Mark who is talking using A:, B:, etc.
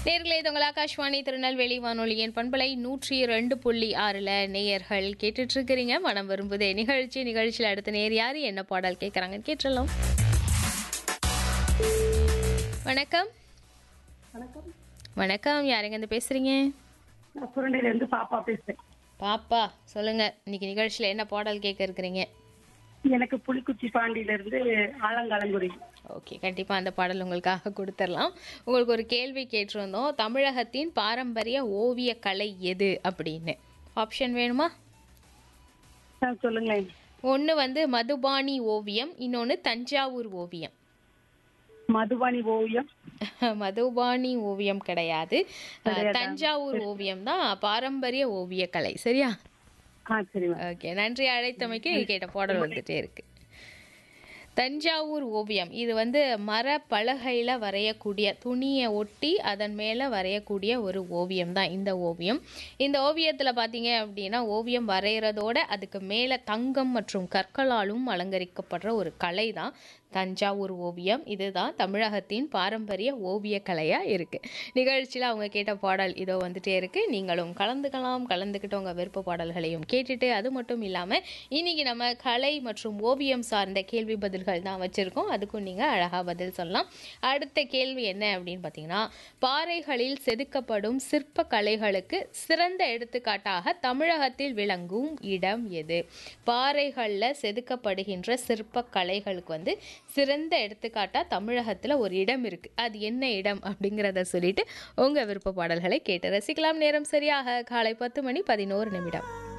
A: நேர்களே இது உங்கள் ஆகாஷ்வாணி திருநெல்வேலி வானொலியின் பண்பலை நூற்றி ரெண்டு புள்ளி ஆறில் நேயர்கள் கேட்டுட்டு இருக்கிறீங்க மனம் விரும்புதே நிகழ்ச்சி நிகழ்ச்சியில் அடுத்த நேர் யார் என்ன பாடல் கேட்குறாங்கன்னு கேட்டுடலாம் வணக்கம்
B: வணக்கம்
A: வணக்கம் யாருங்க இருந்து பேசுறீங்க
B: நான் சுரண்டையில இருந்து பாப்பா பேசுறேன்
A: பாப்பா சொல்லுங்க இன்னைக்கு நிகழ்ச்சியில் என்ன பாடல் கேட்க இருக்கிறீங்க
B: எனக்கு புலிக்குச்சி பாண்டியில இருந்து ஆலங்காலங்குடி
A: ஓகே கண்டிப்பாக அந்த பாடல் உங்களுக்காக கொடுத்துடலாம் உங்களுக்கு ஒரு கேள்வி கேட்டிருந்தோம் தமிழகத்தின் பாரம்பரிய ஓவிய கலை எது அப்படின்னு ஆப்ஷன் வேணுமா
B: ஆ, சொல்லுங்களேன்
A: ஒன்று வந்து மதுபானி ஓவியம் இன்னொன்று தஞ்சாவூர் ஓவியம்
B: மதுபானி ஓவியம்
A: மதுபானி ஓவியம் கிடையாது அஹ், தஞ்சாவூர் ஓவியம் தான் பாரம்பரிய ஓவிய கலை சரியா
B: ஆ சரி மேம்
A: ஓகே நன்றி அழைத்தமைக்கு கேட்ட பாடல் வந்துட்டே இருக்கு தஞ்சாவூர் ஓவியம் இது வந்து மர பலகையில் வரையக்கூடிய துணியை ஒட்டி அதன் மேலே வரையக்கூடிய ஒரு ஓவியம் தான் இந்த ஓவியம் இந்த ஓவியத்தில் பார்த்தீங்க அப்படின்னா ஓவியம் வரைகிறதோட அதுக்கு மேலே தங்கம் மற்றும் கற்களாலும் அலங்கரிக்கப்படுற ஒரு கலை தான் தஞ்சாவூர் ஓவியம் இதுதான் தமிழகத்தின் பாரம்பரிய ஓவிய கலையாக இருக்குது நிகழ்ச்சியில் அவங்க கேட்ட பாடல் இதோ வந்துட்டே இருக்குது நீங்களும் கலந்துக்கலாம் கலந்துக்கிட்டு உங்கள் விருப்ப பாடல்களையும் கேட்டுட்டு அது மட்டும் இல்லாமல் இன்னைக்கு நம்ம கலை மற்றும் ஓவியம் சார்ந்த கேள்வி பதில்கள் தான் வச்சுருக்கோம் அதுக்கும் நீங்கள் அழகாக பதில் சொல்லலாம் அடுத்த கேள்வி என்ன அப்படின்னு பார்த்தீங்கன்னா பாறைகளில் செதுக்கப்படும் சிற்ப கலைகளுக்கு சிறந்த எடுத்துக்காட்டாக தமிழகத்தில் விளங்கும் இடம் எது பாறைகளில் செதுக்கப்படுகின்ற சிற்ப கலைகளுக்கு வந்து சிறந்த எடுத்துக்காட்டாக தமிழகத்தில் ஒரு இடம் இருக்குது அது என்ன இடம் அப்படிங்கிறத சொல்லிட்டு உங்கள் விருப்ப பாடல்களை கேட்டு ரசிக்கலாம் நேரம் சரியாக காலை பத்து மணி பதினோரு நிமிடம்